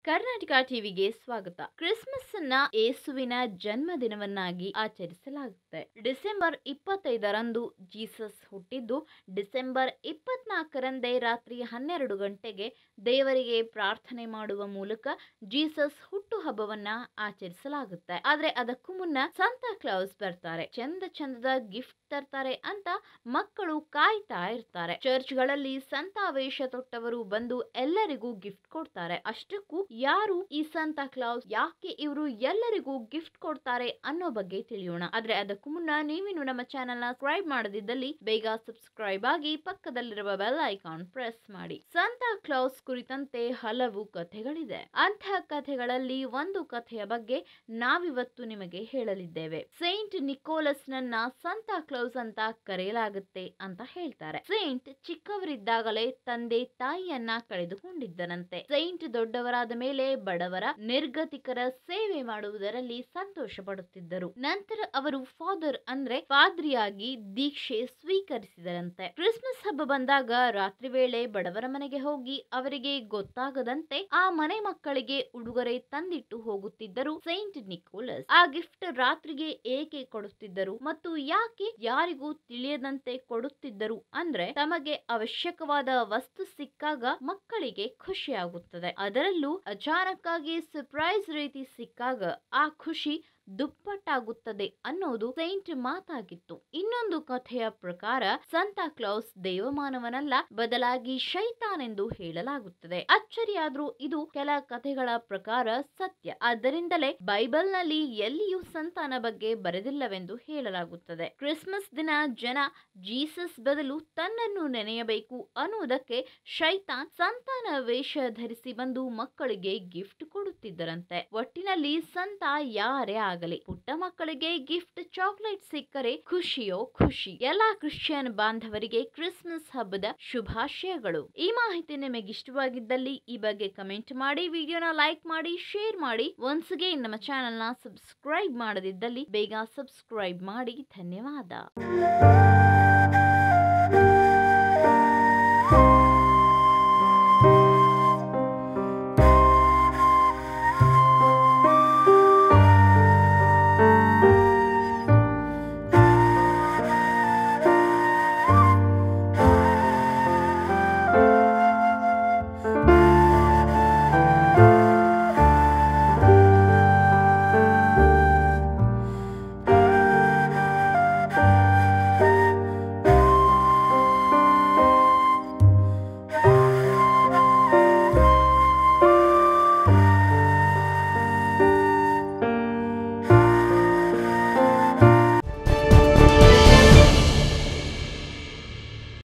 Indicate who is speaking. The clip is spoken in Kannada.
Speaker 1: ಕರ್ನಾಟಕ ಟಿವಿಗೆ ಸ್ವಾಗತ ಕ್ರಿಸ್ಮಸ್ ಅನ್ನ ಏಸುವಿನ ಜನ್ಮದಿನವನ್ನಾಗಿ ಆಚರಿಸಲಾಗುತ್ತೆ ಡಿಸೆಂಬರ್ ಇಪ್ಪತ್ತೈದರಂದು ಜೀಸಸ್ ಹುಟ್ಟಿದ್ದು ಡಿಸೆಂಬರ್ ಇಪ್ಪತ್ನಾಲ್ಕರಂದೇ ರಾತ್ರಿ ಹನ್ನೆರಡು ಗಂಟೆಗೆ ದೇವರಿಗೆ ಪ್ರಾರ್ಥನೆ ಮಾಡುವ ಮೂಲಕ ಜೀಸಸ್ ಹುಟ್ಟುಹಬ್ಬವನ್ನ ಆಚರಿಸಲಾಗುತ್ತೆ ಆದ್ರೆ ಅದಕ್ಕೂ ಮುನ್ನ ಸಂತಾ ಕ್ಲೌಸ್ ಬರ್ತಾರೆ ಚಂದ ಚಂದದ ಗಿಫ್ಟ್ ತರ್ತಾರೆ ಅಂತ ಮಕ್ಕಳು ಕಾಯ್ತಾ ಇರ್ತಾರೆ ಚರ್ಚ್ಗಳಲ್ಲಿ ಸಂತಾ ವೇಷ ತೊಟ್ಟವರು ಬಂದು ಎಲ್ಲರಿಗೂ ಗಿಫ್ಟ್ ಕೊಡ್ತಾರೆ ಅಷ್ಟಕ್ಕೂ ಯಾರು ಈ ಸಂತಾ ಕ್ಲೌಸ್ ಯಾಕೆ ಇವರು ಎಲ್ಲರಿಗೂ ಗಿಫ್ಟ್ ಕೊಡ್ತಾರೆ ಅನ್ನೋ ಬಗ್ಗೆ ತಿಳಿಯೋಣ ಆದ್ರೆ ಅದಕ್ಕೂ ಮುನ್ನ ನೀವಿನ್ನು ನಮ್ಮ ಚಾನೆಲ್ ನ ಸಬ್ಸ್ಕ್ರೈಬ್ ಮಾಡದಿದ್ದಲ್ಲಿ ಬೇಗ ಸಬ್ಸ್ಕ್ರೈಬ್ ಆಗಿ ಪಕ್ಕದಲ್ಲಿರುವ ಬೆಲ್ ಐಕಾನ್ ಪ್ರೆಸ್ ಮಾಡಿ ಸಂತಾ ಕ್ಲೌಸ್ ಕುರಿತಂತೆ ಹಲವು ಕಥೆಗಳಿದೆ ಅಂತಹ ಕಥೆಗಳಲ್ಲಿ ಒಂದು ಕಥೆಯ ಬಗ್ಗೆ ನಾವಿವತ್ತು ನಿಮಗೆ ಹೇಳಲಿದ್ದೇವೆ ಸೈಂಟ್ ನಿಕೋಲಸ್ ನನ್ನ ಸಂತಾ ಕ್ಲೌಸ್ ಅಂತ ಕರೆಯಲಾಗುತ್ತೆ ಅಂತ ಹೇಳ್ತಾರೆ ಸೈಂಟ್ ಚಿಕ್ಕವರಿದ್ದಾಗಲೇ ತಂದೆ ತಾಯಿಯನ್ನ ಕಳೆದುಕೊಂಡಿದ್ದನಂತೆ ಸೈಂಟ್ ದೊಡ್ಡವರಾದ ಮೇಲೆ ಬಡವರ ನಿರ್ಗತಿಕರ ಸೇವೆ ಮಾಡುವುದರಲ್ಲಿ ಸಂತೋಷ ಪಡುತ್ತಿದ್ದರು ನಂತರ ಅವರು ಫಾದರ್ ಅಂದ್ರೆ ಪಾದ್ರಿಯಾಗಿ ದೀಕ್ಷೆ ಸ್ವೀಕರಿಸಿದರಂತೆ ಕ್ರಿಸ್ಮಸ್ ಹಬ್ಬ ಬಂದಾಗ ರಾತ್ರಿ ವೇಳೆ ಬಡವರ ಮನೆಗೆ ಹೋಗಿ ಅವರಿಗೆ ಗೊತ್ತಾಗದಂತೆ ಆ ಮನೆ ಮಕ್ಕಳಿಗೆ ಉಡುಗೊರೆ ತಂದಿಟ್ಟು ಹೋಗುತ್ತಿದ್ದರು ಸೈಂಟ್ ನಿಕೋಲಸ್ ಆ ಗಿಫ್ಟ್ ರಾತ್ರಿಗೆ ಏಕೆ ಕೊಡುತ್ತಿದ್ದರು ಮತ್ತು ಯಾಕೆ ಯಾರಿಗೂ ತಿಳಿಯದಂತೆ ಕೊಡುತ್ತಿದ್ದರು ಅಂದ್ರೆ ತಮಗೆ ಅವಶ್ಯಕವಾದ ವಸ್ತು ಸಿಕ್ಕಾಗ ಮಕ್ಕಳಿಗೆ ಖುಷಿಯಾಗುತ್ತದೆ ಅದರಲ್ಲೂ ಅಚಾನಕ್ ಆಗಿ ಸರ್ಪ್ರೈಸ್ ರೀತಿ ಸಿಕ್ಕಾಗ ಆ ಖುಷಿ ದುಪ್ಪಟ್ಟಾಗುತ್ತದೆ ಅನ್ನೋದು ಸೈಂಟ್ ಮಾತಾಗಿತ್ತು ಇನ್ನೊಂದು ಕಥೆಯ ಪ್ರಕಾರ ಸಂತಾ ಕ್ಲೌಸ್ ದೇವಮಾನವನಲ್ಲ ಬದಲಾಗಿ ಶೈತಾನೆಂದು ಹೇಳಲಾಗುತ್ತದೆ ಅಚ್ಚರಿಯಾದ್ರೂ ಇದು ಕೆಲ ಕಥೆಗಳ ಪ್ರಕಾರ ಸತ್ಯ ಆದ್ದರಿಂದಲೇ ಬೈಬಲ್ ನಲ್ಲಿ ಎಲ್ಲಿಯೂ ಸಂತಾನ ಬಗ್ಗೆ ಬರೆದಿಲ್ಲವೆಂದು ಹೇಳಲಾಗುತ್ತದೆ ಕ್ರಿಸ್ಮಸ್ ದಿನ ಜನ ಜೀಸಸ್ ಬದಲು ತನ್ನನ್ನು ನೆನೆಯಬೇಕು ಅನ್ನುವುದಕ್ಕೆ ಶೈತಾನ್ ಸಂತಾನ ವೇಷ ಧರಿಸಿ ಬಂದು ಮಕ್ಕಳಿಗೆ ಗಿಫ್ಟ್ ಕೊಡುತ್ತಿದ್ದರಂತೆ ಒಟ್ಟಿನಲ್ಲಿ ಸಂತ ಯಾರೇ ಆಗಲಿ ಪುಟ್ಟ ಮಕ್ಕಳಿಗೆ ಗಿಫ್ಟ್ ಚಾಕ್ಲೇಟ್ ಸಿಕ್ಕರೆ ಖುಷಿಯೋ ಖುಷಿ ಎಲ್ಲಾ ಕ್ರಿಶ್ಚಿಯನ್ ಬಾಂಧವರಿಗೆ ಕ್ರಿಸ್ಮಸ್ ಹಬ್ಬದ ಶುಭಾಶಯಗಳು ಈ ಮಾಹಿತಿ ನಿಮಗೆ ಇಷ್ಟವಾಗಿದ್ದಲ್ಲಿ ಈ ಬಗ್ಗೆ ಕಮೆಂಟ್ ಮಾಡಿ ವಿಡಿಯೋನ ಲೈಕ್ ಮಾಡಿ ಶೇರ್ ಮಾಡಿ ಒನ್ಸ್ಗೆ ನಮ್ಮ ಚಾನೆಲ್ ನ ಸಬ್ಸ್ಕ್ರೈಬ್ ಮಾಡದಿದ್ದಲ್ಲಿ ಬೇಗ ಸಬ್ಸ್ಕ್ರೈಬ್ ಮಾಡಿ ಧನ್ಯವಾದ